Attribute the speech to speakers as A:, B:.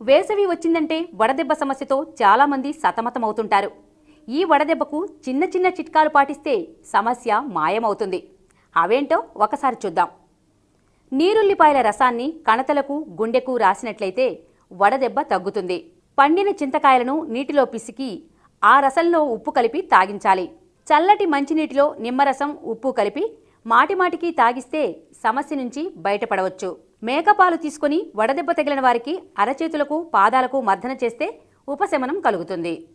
A: వేసవి వచ్చిందంటే వడదెబ్బ సమస్యతో చాలామంది సతమతమవుతుంటారు ఈ వడదెబ్బకు చిన్న చిన్న చిట్కాలు పాటిస్తే సమస్య మాయమవుతుంది అవేంటో ఒకసారి చూద్దాం నీరుల్లిపాయల రసాన్ని కణతలకు గుండెకు రాసినట్లయితే వడదెబ్బ తగ్గుతుంది పండిన చింతకాయలను నీటిలో పిసికి ఆ రసంలో ఉప్పు కలిపి తాగించాలి చల్లటి మంచినీటిలో నిమ్మరసం ఉప్పు కలిపి మాటిమాటికి తాగిస్తే సమస్య నుంచి బయటపడవచ్చు మేకపాలు తీసుకొని వడదెబ్బ తగిలిన వారికి అరచేతులకు పాదాలకు మర్దన చేస్తే ఉపశమనం కలుగుతుంది